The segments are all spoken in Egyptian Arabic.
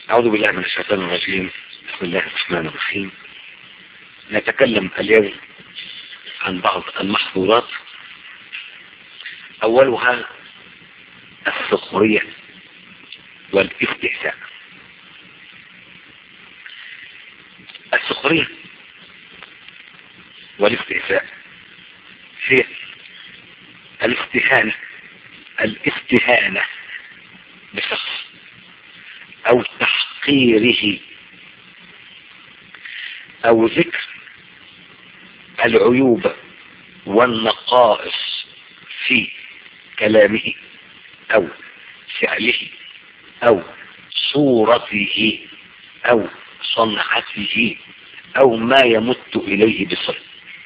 أعوذ بالله من الشيطان الرجيم بسم الله الرحمن الرحيم نتكلم اليوم عن بعض المحظورات أولها السخرية والاستهزاء السخرية والاستهزاء هي الاستهانة الاستهانة بشخص او تحقيره او ذكر العيوب والنقائص في كلامه او فعله او صورته او صنعته او ما يمت اليه بصله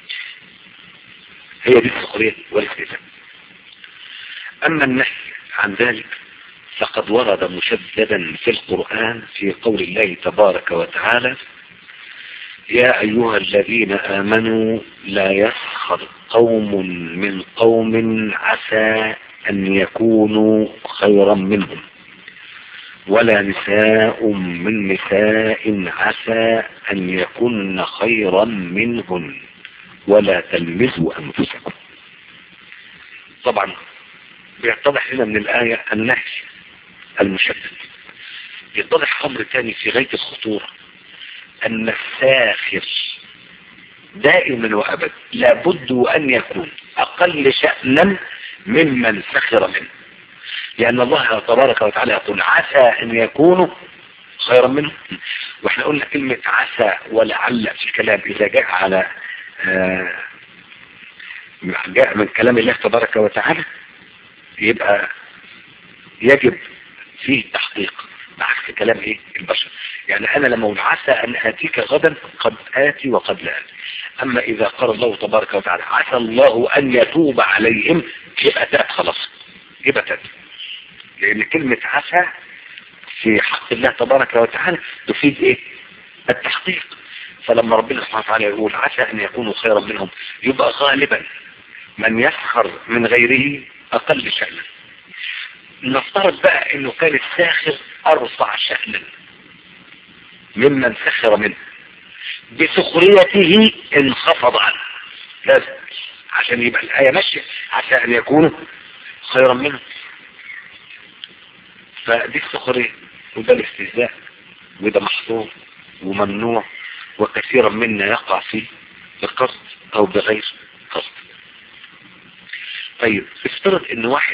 هي دي السخرية والاستهزاء اما النهي عن ذلك فقد ورد مشددا في القرآن في قول الله تبارك وتعالى يا أيها الذين آمنوا لا يسخر قوم من قوم عسى أن يكونوا خيرا منهم ولا نساء من نساء عسى أن يكن خيرا منهن ولا تلمزوا أنفسكم طبعا بيتضح لنا من الآية النهي المشدد يتضح أمر ثاني في غاية الخطورة أن الساخر دائما وأبدا لابد أن يكون أقل شأنا ممن سخر منه لأن الله تبارك وتعالى يقول عسى أن يكونوا خيرا منه واحنا قلنا كلمة عسى ولعل في الكلام إذا جاء على آه جاء من كلام الله تبارك وتعالى يبقى يجب فيه تحقيق بعكس كلام ايه البشر يعني انا لما اقول عسى ان اتيك غدا قد اتي وقد لا اتي اما اذا قال الله تبارك وتعالى عسى الله ان يتوب عليهم يبقى تات خلاص يبقى تات لان كلمة عسى في حق الله تبارك وتعالى تفيد ايه التحقيق فلما ربنا سبحانه وتعالى يقول عسى ان يكونوا خيرا منهم يبقى غالبا من يسخر من غيره اقل شأنا نفترض بقى انه كان الساخر ارفع شأنا ممن سخر منه بسخريته انخفض عنه لازم عشان يبقى الآية ماشية عسى ان يكونوا خيرا منه فدي السخرية وده الاستهزاء وده محظور وممنوع وكثيرا منا يقع فيه بقصد او بغير قصد طيب افترض ان واحد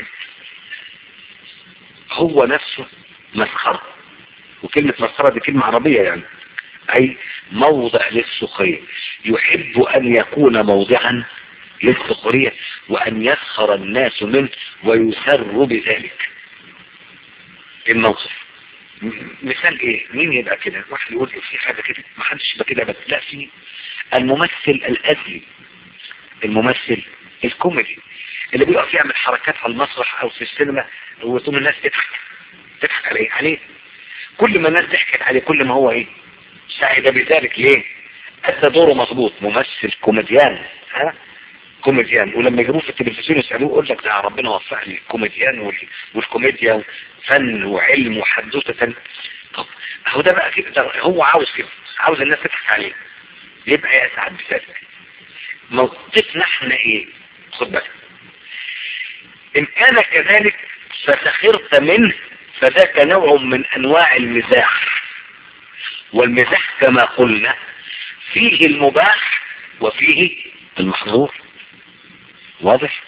هو نفسه مسخرة وكلمة مسخرة دي كلمة عربية يعني أي موضع للسخرية يحب أن يكون موضعا للسخرية وأن يسخر الناس منه ويسر بذلك الموقف مثال ايه مين يبقى كده واحد يقول إيه في حاجة كده ما حدش يبقى كده بس لا في الممثل الأزلي الممثل الكوميدي اللي بيقف يعمل حركات على المسرح او في السينما وتقوم الناس تضحك تضحك عليه عليه كل ما الناس ضحكت عليه كل ما هو ايه سعد بذلك ليه ادى دوره مظبوط ممثل كوميديان ها كوميديان ولما يجيبوه في التلفزيون يسألوه يقول لك ده ربنا وفقني الكوميديان والكوميديا فن وعلم وحدوته طب اهو ده بقى كده هو عاوز كده عاوز الناس تضحك عليه يبقى يسعد بذلك موقفنا احنا ايه خد بالك ان كان كذلك فسخرت منه فذاك نوع من انواع المزاح والمزاح كما قلنا فيه المباح وفيه المحظور واضح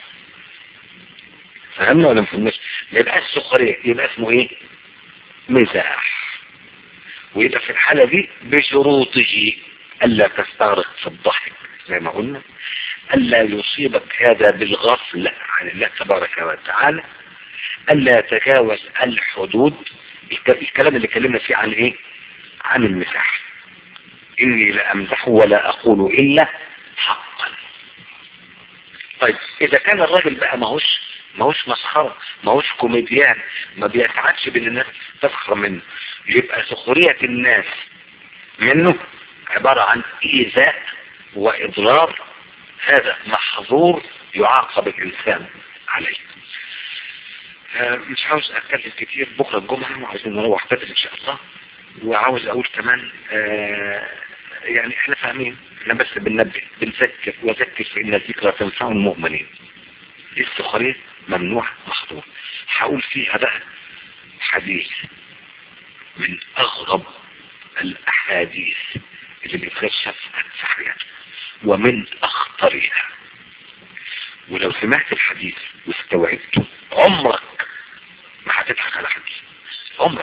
فهمنا ولا مفهمناش يبقى السخرية يبقى اسمه ايه مزاح ويبقى في الحالة دي بشروطه الا تستغرق في الضحك زي ما قلنا ألا يصيبك هذا بالغفل عن الله تبارك وتعالى ألا يتجاوز الحدود الكلام اللي كلمنا فيه عن ايه عن المساح إني لأمزح ولا أقول إلا حقا طيب إذا كان الراجل بقى ماهوش ماهوش مسخرة ماهوش كوميديان ما بيسعدش بان الناس تسخر منه يبقى سخرية الناس منه عبارة عن إيذاء وإضرار هذا محظور يعاقب الإنسان عليه مش عاوز أتكلم كتير بكرة الجمعة وعايزين نروح بدري إن شاء الله وعاوز اقول كمان آه يعني احنا فاهمين احنا بس بننبه بنذكر وذكر فان الذكرى تنفع المؤمنين دي السخرية ممنوع محظور هقول فيها بقى حديث من اغرب الاحاديث اللي بيتكشف في حياتنا ومن اخطرها ولو سمعت الحديث واستوعبته عمرك ما هتضحك على حديث عمرك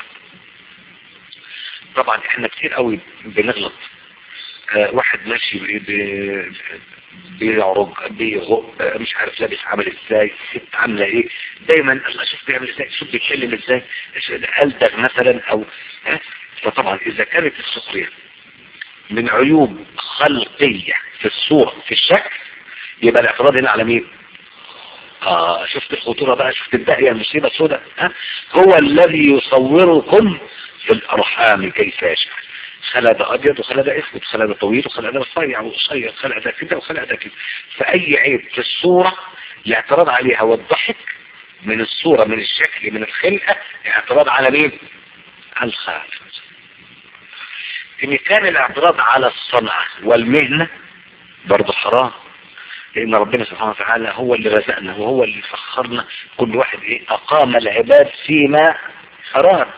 طبعا احنا كتير قوي بنغلط آه واحد ماشي بيعرج بيغق مش عارف لابس عامل ازاي ست عامله ايه دايما الله شوف بيعمل ازاي شوف بيتكلم ازاي الدغ مثلا او ها فطبعا اذا كانت السخريه من عيوب خلقيه في الصوره في الشكل يبقى الاعتراض هنا على مين آه شفت الخطورة بقى شفت الداهية المصيبة السوداء ها هو الذي يصوركم في الأرحام كيف يشاء خلق ده أبيض وخلق ده أسود خلق ده طويل وخلق ده رفيع وقصير خلق ده كده وخلق ده كده فأي عيب في الصورة الاعتراض عليها والضحك من الصورة من الشكل من الخلقة اعتراض على مين؟ على الخالق إن كان الاعتراض على الصنعة والمهنة برضه حرام لأن ربنا سبحانه وتعالى هو اللي رزقنا وهو اللي سخرنا كل واحد إيه أقام العباد فيما أراد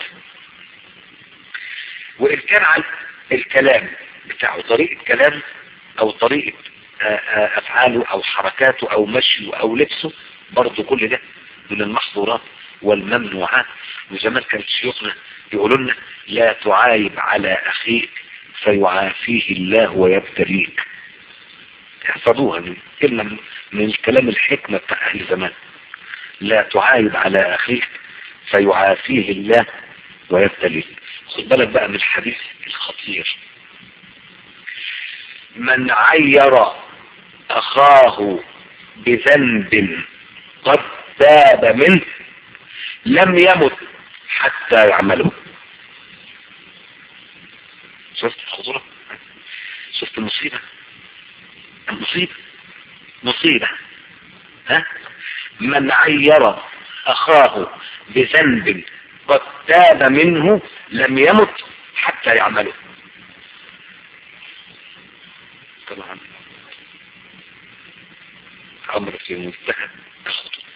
وإن كان عن الكلام بتاعه طريقة كلام أو طريقة أفعاله أو حركاته أو مشيه أو لبسه برضه كل ده من المحظورات والممنوعات وزمان كانت شيوخنا يقولوا لنا لا تعايب على أخيك فيعافيه الله ويبتليك احفظوها من كلمة من الكلام الحكمة بتاع أهل زمان لا تعايب على أخيك فيعافيه الله ويبتليك خد بالك بقى من الحديث الخطير من عير أخاه بذنب قد تاب منه لم يمت حتى يعمله شفت الخطورة شفت المصيبة مصيبة مصيبة ها من عير أخاه بذنب قد تاب منه لم يمت حتى يعمله طبعا أمر في منتهى الخطوة